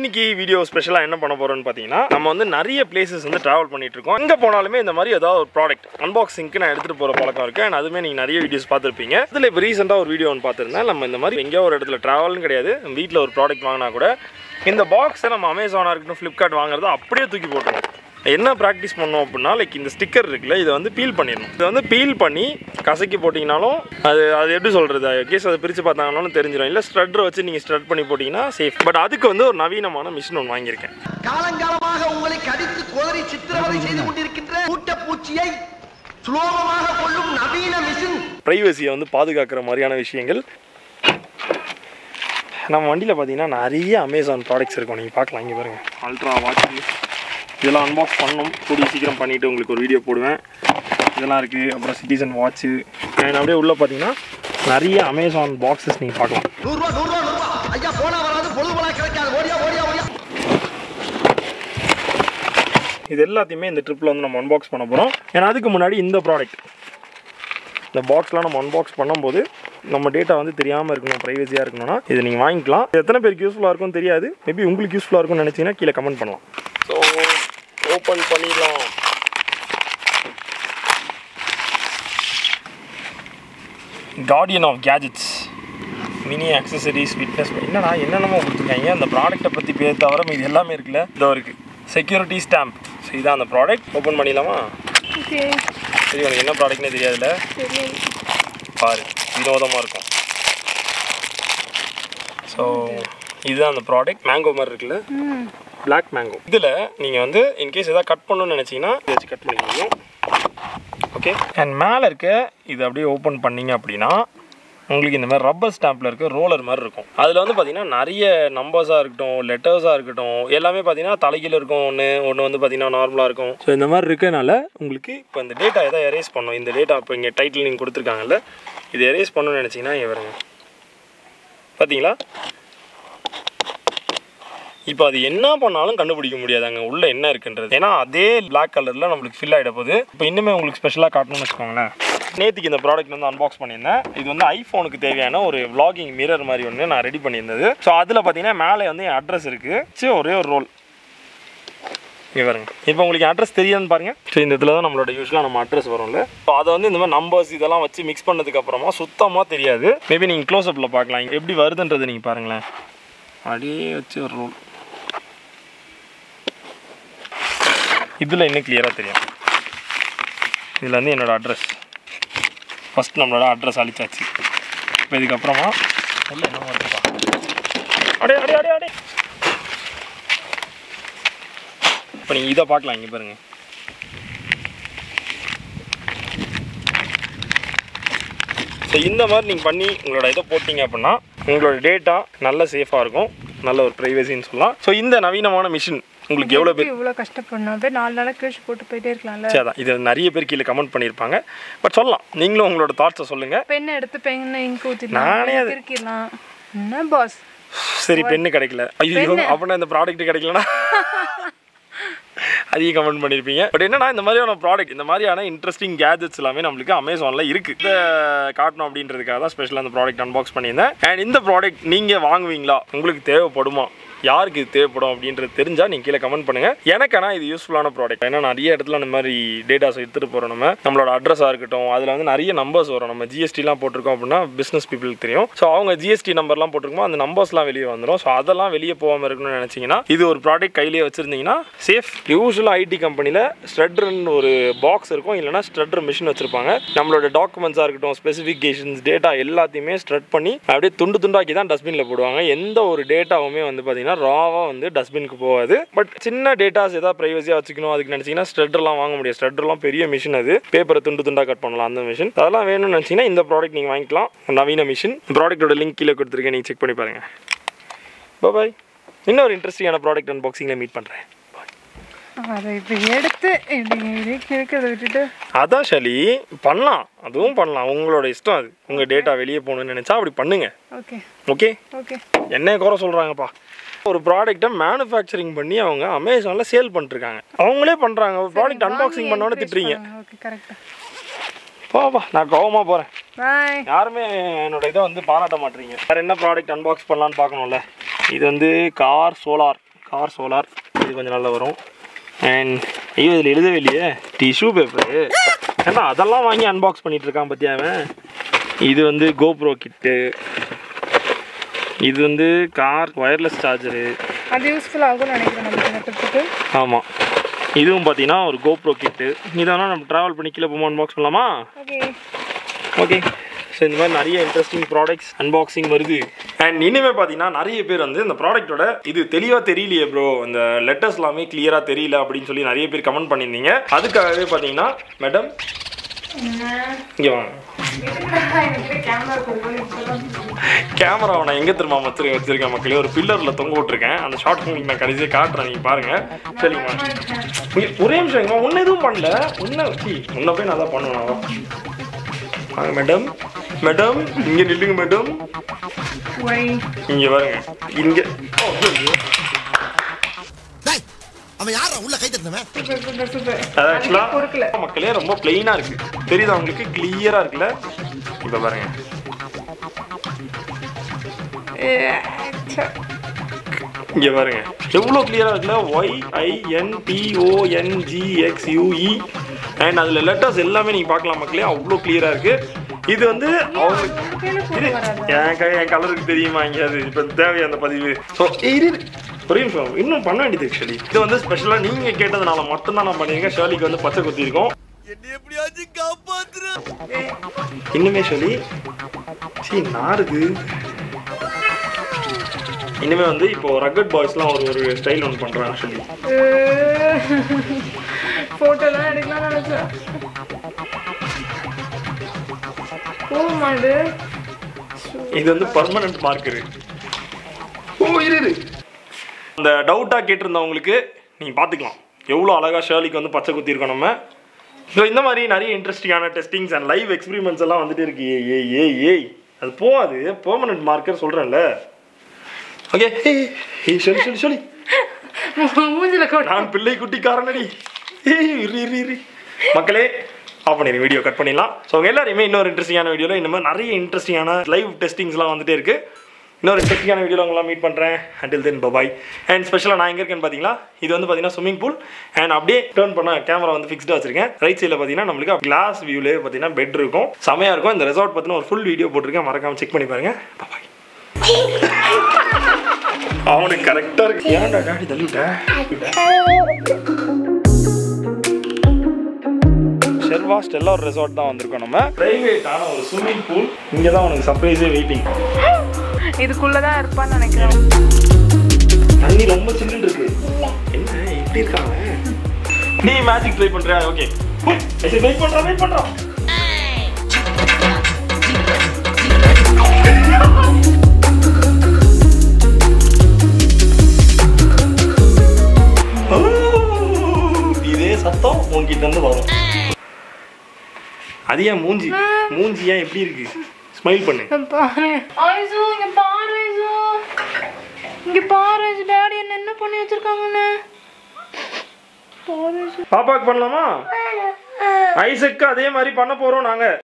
இன்னைக்கு வீடியோ ஸ்பெஷலாக என்ன பண்ண போறோம்னு பார்த்தீங்கன்னா நம்ம வந்து நிறைய பிளேசஸ் வந்து ட்ராவல் பண்ணிட்டு இருக்கோம் எங்கே போனாலுமே இந்த மாதிரி ஏதாவது ஒரு ப்ராடக்ட் அன்பாக்சிங்க்கு நான் எடுத்துகிட்டு போகிற பழக்கம் இருக்கு and அதுவுமே நீங்கள் நிறைய வீடியோஸ் பார்த்துருப்பீங்க இதில் இப்போ ரீசெண்டாக ஒரு வீடியோ ஒன்று பார்த்துருந்தேன் நம்ம இந்த மாதிரி எங்கேயோ ஒரு இடத்துல ட்ராவல்னு கிடையாது வீட்டில் ஒரு ப்ராடக்ட் வாங்கினா கூட இந்த பாக்ஸை நம்ம அமேசானாக இருக்கட்டும் ஃப்ளிப்கார்ட் வாங்குறத அப்படியே தூக்கி போட்டுருவோம் என்ன ப்ராக்டிஸ் பண்ணோம் அப்படின்னா லைக் இந்த ஸ்டிக்கர் இருக்குல்ல இதை வந்து பீல் பண்ணிடணும் இதை வந்து பீல் பண்ணி கசக்கி போட்டிங்கனாலும் அது அது எப்படி சொல்கிறது கேஸ் அதை பிரித்து பார்த்தாங்கனாலும் தெரிஞ்சிடும் இல்லை ஸ்ட்ரட்டரை வச்சு நீங்கள் ஸ்ட்ரட் பண்ணி போட்டிங்கன்னா சேஃப் பட் அதுக்கு வந்து ஒரு நவீனமான மிஷின் ஒன்று வாங்கியிருக்கேன் காலங்காலமாக உங்களை கடித்து கோதரி சித்திரவதை செய்து கொண்டிருக்கின்ற கூட்டப்பூச்சியை சுலோகமாக கொள்ளும் நவீன மிஷின் ப்ரைவசியை வந்து பாதுகாக்கிற மாதிரியான விஷயங்கள் நம்ம வண்டியில் பார்த்தீங்கன்னா நிறைய அமேசான் ப்ராடக்ட்ஸ் இருக்கும் நீங்கள் பார்க்கலாம் இங்கே பாருங்கள் அல்ட்ரா வாட்ச் இதெல்லாம் அன்பாக்ஸ் பண்ணணும் கூடிய சீக்கிரம் பண்ணிவிட்டு உங்களுக்கு ஒரு வீடியோ போடுவேன் இதெல்லாம் இருக்குது அப்புறம் சிட்டிசன் வாட்ச்சு அப்படியே உள்ளே பார்த்தீங்கன்னா நிறைய அமேசான் பாக்ஸஸ் நீங்கள் பார்க்கலாம் நூறுரூவா நூறுரூவா நூறுரூவா ஐயா போனா வராது பொழுது போனா கிடைக்காது ஓடியா ஓடியா ஓடியா இது எல்லாத்தையுமே இந்த ட்ரிப்பில் வந்து நம்ம அன்பாக்ஸ் பண்ண போகிறோம் ஏன்னா அதுக்கு முன்னாடி இந்த ப்ராடக்ட் இந்த பாக்ஸ்லாம் நம்ம அன்பாக்ஸ் பண்ணும்போது நம்ம டேட்டா வந்து தெரியாமல் இருக்கணும் ப்ரைவசியாக இருக்கணும்னா இது நீங்கள் வாங்கிக்கலாம் இது எத்தனை பேருக்கு யூஸ்ஃபுல்லாக இருக்கும்னு தெரியாது மேபி உங்களுக்கு யூஸ்ஃபுல்லாக இருக்கும்னு நினச்சிங்கன்னா கீழே கமெண்ட் பண்ணலாம் ஸோ ஓப்பன் பண்ணிடலாம் guardian of gadgets mini accessories fitness என்னடா என்னென்னமோ கொடுத்துருக்காங்க அந்த ப்ராடக்ட்டை பற்றி பேர் தவிர இது எல்லாமே இருக்குல்ல இதோ இருக்குது செக்யூரிட்டி ஸ்டாம்ப் ஸோ இதான் அந்த ப்ராடக்ட் ஓப்பன் பண்ணிடலாமா ஓகே சரி உனக்கு என்ன ப்ராடக்ட்னே தெரியாதுல்ல சரி பாரு வினோதமாக இருக்கும் ஸோ இதுதான் அந்த ப்ராடக்ட் மேங்கோ மாதிரி இருக்குல்ல ம் Black மேங்கோ இதில் நீங்கள் வந்து இன்கேஸ் எதாவது கட் பண்ணணும்னு நினச்சிங்கன்னா இதை வச்சு கட் பண்ணிக்க முடியும் ஓகே அண்ட் மேலே இருக்க இது அப்படியே ஓப்பன் பண்ணீங்க அப்படின்னா உங்களுக்கு இந்த மாதிரி ரப்பர் ஸ்டாம்பில் இருக்க ரோலர் மாதிரி இருக்கும் அதில் வந்து பார்த்தீங்கன்னா நிறைய நம்பர்ஸாக இருக்கட்டும் லெட்டர்ஸாக இருக்கட்டும் எல்லாமே பார்த்தீங்கன்னா தலைகீழ இருக்கும் ஒன்று ஒன்று வந்து பார்த்தீங்கன்னா நார்மலாக இருக்கும் ஸோ இந்த மாதிரி இருக்கனால உங்களுக்கு இப்போ இந்த டேட்டா எதாவது எரேஸ் பண்ணும் இந்த டேட்டா இப்போ இங்கே டைட்டில் நீங்கள் கொடுத்துருக்காங்கல்ல இது எரேஸ் பண்ணணும்னு நினச்சிங்கன்னா இங்கே வருங்க பார்த்தீங்களா இப்போ அது என்ன பண்ணாலும் கண்டுபிடிக்க முடியாது அங்கே உள்ள என்ன இருக்குன்றது ஏன்னா அதே பிளாக் கலரில் நம்மளுக்கு ஃபில் ஆகிட போகுது இப்போ இன்னுமே உங்களுக்கு ஸ்பெஷலாக காட்டணும்னு வச்சுக்கோங்களேன் நேற்றுக்கு இந்த ப்ராடக்ட் வந்து அன்பாக்ஸ் பண்ணியிருந்தேன் இது வந்து ஐஃபோனுக்கு தேவையான ஒரு vlogging மிரர் மாதிரி ஒன்று நான் ரெடி பண்ணியிருந்தது ஸோ அதில் பார்த்தீங்கன்னா மேலே வந்து என் அட்ரஸ் இருக்குது சரி ஒரே ஒரு ரோல் இங்கே பாருங்க இப்போ உங்களுக்கு அட்ரஸ் தெரியாதுன்னு பாருங்க ஸோ இந்த இதில் தான் நம்மளோட யூஸ்வலாக நம்ம அட்ரஸ் வரும்ல ஸோ அதை வந்து இந்த மாதிரி நம்பர்ஸ் இதெல்லாம் வச்சு மிக்ஸ் பண்ணதுக்கு அப்புறமா சுத்தமாக தெரியாது மேபி நீங்கள் க்ளோஸ்அப்பில் பார்க்கலாம் எப்படி வருதுன்றது நீங்கள் பாருங்களேன் அப்படியே வச்சு ஒரு ரோல் இதில் இன்னும் கிளியராக தெரியும் இதில் வந்து என்னோடய அட்ரஸ் ஃபஸ்ட் நம்மளோட அட்ரஸ் அழிச்சாச்சு இப்போ இதுக்கப்புறமா உள்ள என்ன இருக்குப்பா அடே அடே அடே அடே இப்போ நீங்கள் இதை பார்க்கலாம் இங்கே பாருங்க ஸோ இந்த மாதிரி நீங்கள் பண்ணி உங்களோட இதை போட்டிங்க அப்படின்னா உங்களோட டேட்டா நல்ல சேஃபாக இருக்கும் நல்ல ஒரு ப்ரைவசின்னு சொல்லலாம் ஸோ இந்த நவீனமான மிஷின் உங்களுக்கு எவ்வளோ பேர் இவ்வளோ கஷ்டப்படணும் அப்படியே நாலு நாளாக கிழிச்சு போட்டு போயிட்டே இருக்கலாம்ல சரி அதான் இது நிறைய பேர் கீழே கமெண்ட் பண்ணியிருப்பாங்க பட் சொல்லலாம் நீங்களும் உங்களோட தாட்ஸை சொல்லுங்கள் பெண்ணை எடுத்து பெண்ணை இங்கு நானே ஊற்றிடலாம் அது- கிறுக்கிடலாம் என்ன பாஸ் சரி பெண்ணு கிடைக்கல ஐயோ அப்படின்னா இந்த ப்ராடக்ட் கிடைக்கலனா அதையும் கமெண்ட் பண்ணியிருப்பீங்க பட் என்னன்னா இந்த மாதிரியான ப்ராடக்ட் இந்த மாதிரியான இன்ட்ரெஸ்டிங் கேஜெட்ஸ் எல்லாமே நம்மளுக்கு அமேசானில் இருக்குது இதை காட்டணும் அப்படின்றதுக்காக தான் ஸ்பெஷலாக அந்த ப்ராடக்ட் அன்பாக்ஸ் பண்ணியிருந்தேன் அண்ட் இந்த ப்ராடக்ட் நீங்கள் வாங்குவீங்களா உங்களுக்கு தேவைப்படுமா யாருக்கு இது தேவைப்படும் அப்படின்றது தெரிஞ்சால் நீங்கள் கீழே கமெண்ட் பண்ணுங்கள் எனக்கு ஆனால் இது யூஸ்ஃபுல்லான ப்ராடக்ட் ஏன்னா நிறைய இடத்துல இந்த மாதிரி டேட்டாஸ் எடுத்துகிட்டு போகிறோம் நம்ம நம்மளோட அட்ரஸாக இருக்கட்டும் அதில் வந்து நிறைய நம்பர்ஸ் வரும் நம்ம ஜிஎஸ்டிலாம் போட்டிருக்கோம் அப்படின்னா பிஸ்னஸ் பீப்புளுக்கு தெரியும் ஸோ அவங்க ஜிஎஸ்டி நம்பர்லாம் போட்டிருக்கோம் அந்த நம்பர்ஸ்லாம் வெளியே வந்துடும் ஸோ அதெல்லாம் வெளியே போகாமல் இருக்கணும்னு நினச்சிங்கன்னா இது ஒரு ப்ராடக்ட் கையிலேயே வச்சுருந்தீங்கன்னா சேஃப் யூஸ்வலாக ஐடி கம்பெனியில் ஸ்ட்ரெட்ருன்னு ஒரு பாக்ஸ் இருக்கும் இல்லைனா ஸ்ட்ரெட்ரு மிஷின் வச்சுருப்பாங்க நம்மளோட டாக்குமெண்ட்ஸாக இருக்கட்டும் ஸ்பெசிஃபிகேஷன்ஸ் டேட்டா எல்லாத்தையுமே ஸ்ட்ரெட் பண்ணி அப்படியே துண்டு துண்டாக்கி தான் டஸ்ட்பினில் போடுவாங்க எந்த ஒரு டேட்டாவுமே வந்து பார்த்தீங்கன்னா ராவாக வந்து டஸ்ட்பினுக்கு போகாது பட் சின்ன டேட்டாஸ் ஏதாவது ப்ரைவசியாக வச்சுக்கணும் அதுக்கு நினச்சிங்கன்னா ஸ்ட்ரெட்லாம் வாங்க முடியாது ஸ்ட்ரெட்லாம் பெரிய மிஷின் அது பேப்பரை துண்டு துண்டாக கட் பண்ணலாம் அந்த மிஷின் அதெல்லாம் வேணும்னு நினச்சிங்கன்னா இந்த ப்ராடக்ட் நீங்கள் வாங்கிக்கலாம் நவீன மிஷின் ப்ராடக்ட்டோட லிங்க் கீழே கொடுத்துருக்கேன் நீங்கள் செக் பண்ணி பாருங்கள் பாய் இன்னொரு இன்ட்ரெஸ்டிங்கான ப்ராடக்ட் அன்பாக்சிங்கில் மீட் பண்ணுறேன் அதை இப்போ எடுத்து இப்படி இப்படி கிழக்கிறத விட்டுட்டு அதான் ஷலி பண்ணலாம் அதுவும் பண்ணலாம் உங்களோட இஷ்டம் அது உங்கள் டேட்டா வெளியே போகணும்னு நினச்சா அப்படி பண்ணுங்க ஓகே ஓகே ஓகே என்ன குறை சொல்கிறாங்கப்பா ஒரு ப்ராடக்ட்டை மேனுஃபேக்சரிங் பண்ணி அவங்க அமேசானில் சேல் பண்ணிருக்காங்க அவங்களே பண்ணுறாங்க ஒரு ப்ராடக்ட் அன்பாக்சிங் பண்ணோன்னு திட்டுறீங்க ஓகே கரெக்டாக போப்பா நான் கோவமாக போகிறேன் பாய் யாருமே என்னோட இதை வந்து பாராட்ட மாட்டீங்க வேறு என்ன ப்ராடக்ட் அன்பாக்ஸ் பண்ணலான்னு பார்க்கணும்ல இது வந்து கார் சோலார் கார் சோலார் இது கொஞ்சம் நல்லா வரும் அண்ட் ஐயோ இதில் எழுதவே இல்லையே டிஷ்யூ பேப்பரு ஏன்னா அதெல்லாம் வாங்கி அன்பாக்ஸ் பண்ணிட்டு இருக்கான் பத்தியா அவன் இது வந்து கோப்ரோ கிட்டு இது வந்து கார் ஒயர்லெஸ் சார்ஜரு அது யூஸ்ஃபுல் ஆகும்னு நினைக்கிறேன் நம்ம இந்த ட்ரிப்புக்கு ஆமாம் இதுவும் பார்த்தீங்கன்னா ஒரு கோப்ரோ கிட்டு இதெல்லாம் நம்ம ட்ராவல் பண்ணி கீழே போமா அன்பாக்ஸ் பண்ணலாமா ஓகே ஓகே ஸோ இந்த மாதிரி நிறைய இன்ட்ரெஸ்டிங் ப்ராடக்ட்ஸ் அன்பாக்சிங் வருது அண்ட் இனிமேல் பார்த்தீங்கன்னா நிறைய பேர் வந்து இந்த ப்ராடக்ட்டோட இது தெளிவாக தெரியலையே ப்ரோ இந்த லெட்டர்ஸ் எல்லாமே கிளியராக தெரியல அப்படின்னு சொல்லி நிறைய பேர் கமெண்ட் பண்ணியிருந்தீங்க அதுக்காகவே பார்த்தீங்கன்னா மேடம் இங்கே வாங்க கேமரா கேமராவை நான் எங்கே திரும்ப வச்சிருக்கேன் வச்சிருக்கேன் மக்களே ஒரு பில்லரில் தொங்க விட்டுருக்கேன் அந்த ஷார்ட் உங்களுக்கு நான் கடைசியாக காட்டுறேன் நீங்கள் பாருங்கள் சரிங்களா இங்க ஒரே நிமிஷம் இங்க ஒன்றும் எதுவும் பண்ணல ஒன்றை வச்சு முன்ன போய் நான் தான் பண்ணுவேன் வா. வாங்க மேடம் மேடம் இங்கே நில்லுங்க மேடம் ஒய் இங்கே பாருங்க இங்கே ஓ, ஐயோ. டேய், அவன் யாரா உள்ள கை தட்டினவன் சூப்பர் சூப்பர் சூப்பர் அது அதுக்கே பொறுக்கல ஆக்சுவலாக மக்களே ரொம்ப பிளெயினாக இருக்கு தெரியுதா உங்களுக்கு கிளியராக இருக்குல்ல இப்போ பாருங்க இங்க பாருங்க எவ்வளோ கிளியரா இருக்குல்ல Y I N T O N G X U E and அதில் லெட்டர்ஸ் எல்லாமே நீங்கள் பார்க்கலாம் மக்களே அவ்வளோ கிளியரா இருக்கு இது வந்து அவங்களுக்கு உங்க கையில இது போட்டு வராதா என் கை என் கலருக்கு தெரியுமா எங்கேயாவது இப்போ தேவையா அந்த பதிவு ஸோ இது ஒரே நிமிஷம் இன்னும் பண்ண வேண்டியது ஆக்சுவலி இது வந்து ஸ்பெஷலாக நீங்கள் கேட்டதுனால மட்டும்தான் நான் பண்ணியிருக்கேன் ஷேர்லிக்கு வந்து பச்சை குத்தி இருக்கோம் இன்னுமே சொல்லி சீ நாருது இனிமே வந்து இப்போ ரக்கட் பாய்ஸ்லாம் ஒரு ஒரு ஸ்டைல் ஒன்று பண்ணுறாங்க சொல்லி போட்டோலாம் எடுக்கலாம் நினைச்சேன் ஓ மாடு இது வந்து பர்மனன்ட் மார்க்கரு ஓ இரு இரு. அந்த டவுட்டாக கேட்டிருந்தவங்களுக்கு நீங்கள் பார்த்துக்கலாம் எவ்வளோ அழகாக ஷேர்லிக்கு வந்து பச்சை குத்திருக்கோம் நம்ம ஸோ இந்த மாதிரி நிறைய இன்ட்ரெஸ்டிங்கான டெஸ்டிங்ஸ் அண்ட் லைவ் எக்ஸ்பெரிமெண்ட்ஸ் எல்லாம் வந்துட்டு இருக்கு ஏய் ஏய் ஏய் ஏய் அது போகாது பெர்மனன்ட் மார்க்கர் சொல்கிறேன்ல ஓகே ஏய் சொல்லி சொல்லி சொல்லி மூஞ்சில கோட் நான் பிள்ளை குட்டிக்காரனடி ஏய் இரு இரு இரு மக்களே ஆஃப் பண்ணிடு வீடியோ கட் பண்ணிடலாம் ஸோ உங்க எல்லாரையுமே இன்னொரு இன்ட்ரெஸ்டிங்கான வீடியோவில் இந்த மாதிரி நிறைய இன்ட்ரெஸ்டிங்கான லைவ் டெஸ்டிங்ஸ்லாம் வந்துட்டே இருக்கு இன்னொரு இன்ட்ரெஸ்டிங்கான வீடியோவில் உங்களாம் மீட் பண்ணுறேன் அண்டில் தென் பபாய் அண்ட் ஸ்பெஷலாக நான் எங்கே இருக்கேன்னு பார்த்தீங்களா இது வந்து பார்த்தீங்கன்னா ஸ்விமிங் பூல் அண்ட் அப்படியே டேர்ன் பண்ண கேமரா வந்து ஃபிக்ஸ்டாக வச்சிருக்கேன் ரைட் சைடில் பார்த்தீங்கன்னா நம்மளுக்கு கிளாஸ் வியூலே பார்த்தீங்கன்னா பெட் இருக்கும் செமையாக இருக்கும் இந்த ரெசார்ட் பற்றின ஒரு ஃபுல் வீடியோ போட்டிருக்கேன் மறக்காம செக் பண்ணி பாருங்க பபாய் அவனுக்கு கரெக்டாக இருக்கு ஏன்டா டாடி தள்ளிவிட்டேன் ஷெர்வா ஸ்டெல்லார் ரெசார்ட் தான் வந்திருக்கோம் நம்ம பிரைவேட்டான ஒரு ஸ்விம்மிங் பூல் இங்கே தான் உனக்கு சர்ப்ரைஸே வெயிட்டிங் இதுக்குள்ளதான் இருப்பான்னு நினைக்கிறேன் தண்ணி ரொம்ப சில்லுன்னு இருக்கு என்ன இப்படி இருக்காங்க நீ மேஜிக் ட்ரை பண்றியா ஓகே வெயிட் பண்றான் வெயிட் பண்றான் ஓ, இதே சத்தம் உன்கிட்ட இருந்து வரும் அது ஏன் மூஞ்சி மூஞ்சி ஏன் எப்படி இருக்கு ஸ்மைல் பண்ணு பாரு ஐசு இங்க பாரு ஐசு இங்க பாரு ஐசு டாடி என்ன என்ன பண்ணி வச்சிருக்காங்கன்னு பாரு ஐசு பாப்பாக்கு பண்ணலாமா ஐசக்கு அதே மாதிரி பண்ண போறோம் நாங்க